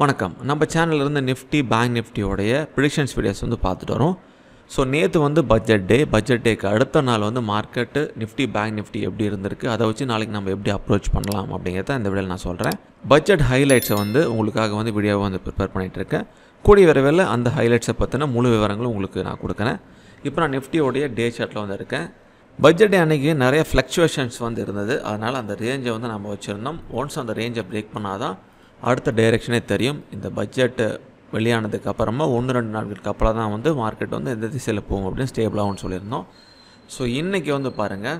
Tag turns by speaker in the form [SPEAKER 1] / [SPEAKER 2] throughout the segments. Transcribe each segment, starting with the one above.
[SPEAKER 1] வணக்கம் நம்ம சேனல்ல இருந்து நிஃப்டி பேங்க் நிஃப்டியோடைய ப்ரிடிக்ஷன்ஸ் வீடியோஸ் வந்து பார்த்துட்டு வரோம் ஸோ நேற்று வந்து பட்ஜெட் டே பட்ஜெட் டேக்கு அடுத்த நாள் வந்து மார்க்கெட்டு நிஃப்டி பேங்க் நிஃப்டி எப்படி இருந்திருக்கு அதை வச்சு நாளைக்கு நம்ம எப்படி அப்ரோச் பண்ணலாம் அப்படிங்கிறத இந்த வீடியோவில் நான் சொல்கிறேன் பட்ஜெட் ஹைலைட்ஸை வந்து உங்களுக்காக வந்து வீடியோவை வந்து ப்ரிப்பேர் பண்ணிகிட்டு இருக்கேன் கூடிய விரைவில் அந்த ஹைலைட்ஸை பற்றின முழு விவரங்களும் உங்களுக்கு நான் கொடுக்குறேன் இப்போ நான் நிஃப்டியோடைய டே சார்ட்டில் வந்து இருக்கேன் பட்ஜெட் டே அன்றைக்கி நிறைய ஃப்ளக்சுவேஷன்ஸ் வந்து இருந்தது அதனால் அந்த ரேஞ்சை வந்து நம்ம வச்சுருந்தோம் ஒன்ஸ் அந்த ரேஞ்சை பிரேக் பண்ணால் தான் அடுத்த டைரெக்ஷனே தெரியும் இந்த பட்ஜெட்டு வெளியானதுக்கு அப்புறமா ஒன்று ரெண்டு நாட்களுக்கு அப்புறம் தான் வந்து மார்க்கெட் வந்து எந்த திசையில் போகும் அப்படின்னு ஸ்டேபிளாகும்னு சொல்லியிருந்தோம் ஸோ இன்றைக்கி வந்து பாருங்கள்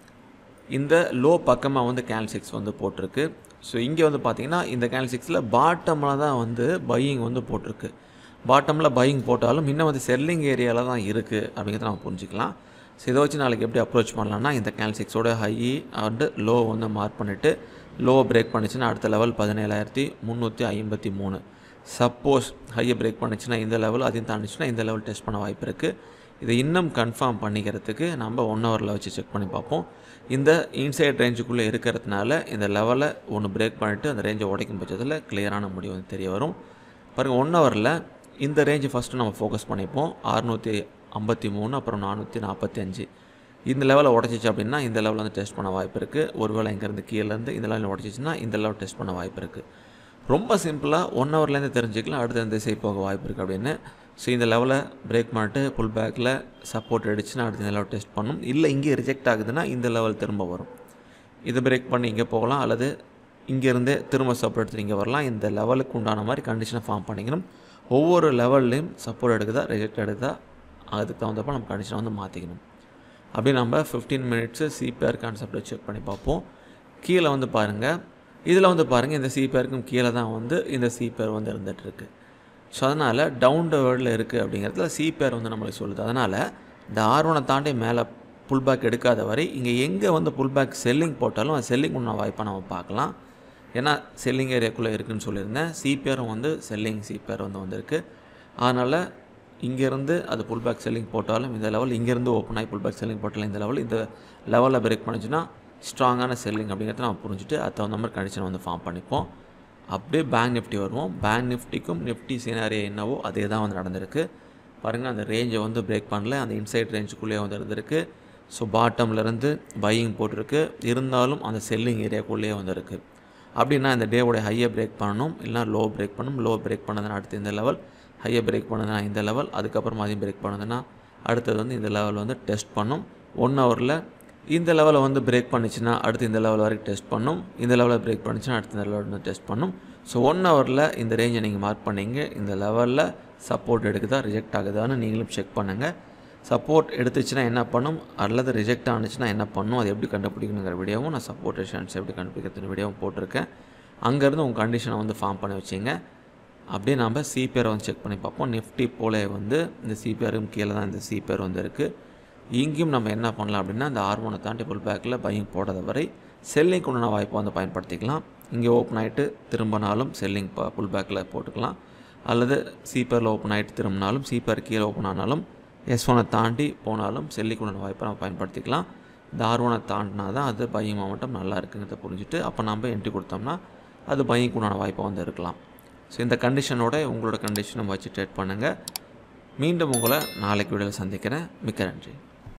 [SPEAKER 1] இந்த லோ பக்கமாக வந்து கேல்சிக்ஸ் வந்து போட்டிருக்கு ஸோ இங்கே வந்து பார்த்தீங்கன்னா இந்த கேல்சிக்ஸில் பாட்டமில் தான் வந்து பையிங் வந்து போட்டிருக்கு பாட்டமில் பையிங் போட்டாலும் இன்னும் வந்து செல்லிங் ஏரியாவில் தான் இருக்குது அப்படிங்கிறத நம்ம புரிஞ்சுக்கலாம் ஸோ இதை வச்சு நாளைக்கு எப்படி அப்ரோச் பண்ணலாம்னா இந்த கேல்சிக்ஸோட ஹை அண்டு லோ வந்து மார்க் பண்ணிவிட்டு லோ பிரேக் பண்ணிச்சுன்னா அடுத்த லெவல் பதினேழாயிரத்தி முந்நூற்றி ஐம்பத்தி மூணு சப்போஸ் ஹையை பிரேக் பண்ணிச்சுன்னா இந்த லெவல் அதையும் தாண்டிச்சுன்னா இந்த லெவல் டெஸ்ட் பண்ண வாய்ப்பு இருக்குது இதை இன்னும் கன்ஃபார்ம் பண்ணிக்கிறதுக்கு நம்ம ஒன் ஹவரில் வச்சு செக் பண்ணி பார்ப்போம் இந்த இன்சைட் ரேஞ்சுக்குள்ளே இருக்கிறதுனால இந்த லெவலை ஒன்று பிரேக் பண்ணிவிட்டு அந்த ரேஞ்சை உடைக்கும் பட்சத்தில் கிளியரான முடிவு வந்து தெரிய வரும் பாருங்கள் ஒன் ஹவரில் இந்த ரேஞ்சு ஃபஸ்ட்டு நம்ம ஃபோக்கஸ் பண்ணிப்போம் அறுநூற்றி ஐம்பத்தி மூணு அப்புறம் நானூற்றி நாற்பத்தி அஞ்சு இந்த லெவலில் உடச்சிச்சு அப்படின்னா இந்த லெவலில் வந்து டெஸ்ட் பண்ண வாய்ப்பு இருக்குது ஒருவேளை இங்கேருந்து கீழேருந்து இந்த லெவலில் உடச்சிச்சின்னா இந்த லெவல் டெஸ்ட் பண்ண வாய்ப்பு இருக்குது ரொம்ப சிம்பிளாக ஒன் ஹவர்லேருந்து தெரிஞ்சுக்கலாம் அடுத்த எந்த திசை போக வாய்ப்பு இருக்குது அப்படின்னு ஸோ இந்த லெவலை பிரேக் பண்ணிட்டு புல் பேக்கில் சப்போர்ட் அடிச்சுன்னா அடுத்த இந்த லெவல் டெஸ்ட் பண்ணும் இல்லை இங்கே ரிஜெக்ட் ஆகுதுன்னா இந்த லெவல் திரும்ப வரும் இதை பிரேக் பண்ணி இங்கே போகலாம் அல்லது இங்கேருந்தே திரும்ப சப்போர்ட் எடுத்து இங்கே வரலாம் இந்த லெவலுக்கு உண்டான மாதிரி கண்டிஷனை ஃபார்ம் பண்ணிக்கணும் ஒவ்வொரு லெவல்லையும் சப்போர்ட் எடுக்குதா ரிஜெக்ட் எடுக்குதா அதுக்கு தகுந்தப்போ நம்ம கண்டிஷனை வந்து மாற்றிக்கணும் அப்படியே நம்ம ஃபிஃப்டீன் மினிட்ஸு சிபிஆர் கான்செப்டை செக் பண்ணி பார்ப்போம் கீழே வந்து பாருங்கள் இதில் வந்து பாருங்கள் இந்த சிபிஆருக்கும் கீழே தான் வந்து இந்த சிபிஆர் வந்து இருந்துகிட்ருக்கு ஸோ அதனால் டவுன் த வேர்டில் இருக்குது அப்படிங்கிறதுல சிபிஆர் வந்து நம்மளுக்கு சொல்லுது அதனால் இந்த ஆர்வனை தாண்டி மேலே புல் பேக் எடுக்காத வரை இங்கே எங்கே வந்து புல் பேக் செல்லிங் போட்டாலும் அது செல்லிங் உள்ள வாய்ப்பாக நம்ம பார்க்கலாம் ஏன்னா செல்லிங் ஏரியாக்குள்ளே இருக்குதுன்னு சொல்லியிருந்தேன் சிபிஆரும் வந்து செல்லிங் சிபிஆர் வந்து வந்திருக்கு அதனால் இங்கேருந்து அது புல் பேக் செல்லிங் போட்டாலும் இந்த லெவல் இங்கேருந்து ஓப்பன் ஆகி புல் பேக் செல்லிங் போட்டாலும் இந்த லெவல் இந்த லெவலில் பிரேக் பண்ணிச்சுன்னா ஸ்ட்ராங்கான செல்லிங் அப்படிங்கிறத நம்ம புரிஞ்சுட்டு அது தகுந்த மாதிரி கண்டிஷன் வந்து ஃபார்ம் பண்ணிப்போம் அப்படியே பேங்க் நிஃப்டி வருவோம் பேங்க் நிஃப்டிக்கும் நிஃப்டி சீனாரியா என்னவோ அதே தான் வந்து நடந்திருக்கு பாருங்கள் அந்த ரேஞ்சை வந்து பிரேக் பண்ணல அந்த இன்சைட் ரேஞ்சுக்குள்ளேயே வந்து இருந்திருக்கு ஸோ பாட்டம்லேருந்து பையிங் போட்டிருக்கு இருந்தாலும் அந்த செல்லிங் ஏரியாக்குள்ளேயே வந்து இருக்குது அப்படின்னா இந்த டேவோடைய ஹையை பிரேக் பண்ணணும் இல்லைனா லோ பிரேக் பண்ணணும் லோ பிரேக் பண்ணதுன்னா அடுத்து இந்த லெவல் ஹையை பிரேக் பண்ணதுன்னா இந்த லெவல் அதுக்கப்புறம் அதையும் பிரேக் பண்ணதுன்னா அடுத்தது வந்து இந்த லெவல் வந்து டெஸ்ட் பண்ணும் ஒன் ஹவரில் இந்த லெவலை வந்து பிரேக் பண்ணிச்சுன்னா அடுத்து இந்த லெவல் வரைக்கும் டெஸ்ட் பண்ணும் இந்த லெவலில் பிரேக் பண்ணிச்சுன்னா அடுத்த இந்த லெவல் வந்து டெஸ்ட் பண்ணும் ஸோ ஒன் ஹவரில் இந்த ரேஞ்சை நீங்கள் மார்க் பண்ணீங்க இந்த லெவலில் சப்போர்ட் எடுக்குதா ரிஜெக்ட் ஆகுதான்னு நீங்களும் செக் பண்ணுங்கள் சப்போர்ட் எடுத்துச்சுன்னா என்ன பண்ணும் அல்லது ரிஜெக்ட் ஆனிச்சுன்னா என்ன பண்ணும் அது எப்படி கண்டுபிடிக்கணுங்கிற வீடியோவும் நான் சப்போர்ட் ரெஷன்ஸ் எப்படி கண்டுபிடிக்கிறது வீடியோவும் போட்டிருக்கேன் அங்கேருந்து உங்கள் கண்டிஷனை வந்து ஃபார்ம் பண்ணி வச்சிங்க அப்படியே நம்ம சிபிஆர் வந்து செக் பண்ணி பார்ப்போம் நிஃப்டி போலே வந்து இந்த சிபிஆரும் கீழே தான் இந்த சிபிஆர் வந்து இருக்குது இங்கேயும் நம்ம என்ன பண்ணலாம் அப்படின்னா இந்த ஆர்மோனை தாண்டி புல் பேக்கில் பையிங் போடாத வரை செல்லிங் உண்டான வாய்ப்பை வந்து பயன்படுத்திக்கலாம் இங்கே ஓப்பன் ஆகிட்டு திரும்பினாலும் செல்லிங் புல் பேக்கில் போட்டுக்கலாம் அல்லது சிபிஆரில் ஓப்பன் ஆகிட்டு திரும்பினாலும் சிபிஆர் கீழே ஓப்பன் ஆனாலும் எஸ் ஒனை தாண்டி போனாலும் செல்லிங் உண்டான வாய்ப்பை நம்ம பயன்படுத்திக்கலாம் இந்த ஆர்வனை தாண்டினா தான் அது பையிங் மாவட்டம் நல்லா இருக்குங்கிறத புரிஞ்சுட்டு அப்போ நம்ம என்ட்ரி கொடுத்தோம்னா அது பையிங் உண்டான வாய்ப்பை வந்து இருக்கலாம் ஸோ இந்த கண்டிஷனோட உங்களோட கண்டிஷனை வச்சு ட்ரேட் பண்ணுங்கள் மீண்டும் உங்களை நாளைக்கு வீடியோவில் சந்திக்கிறேன் மிக்க நன்றி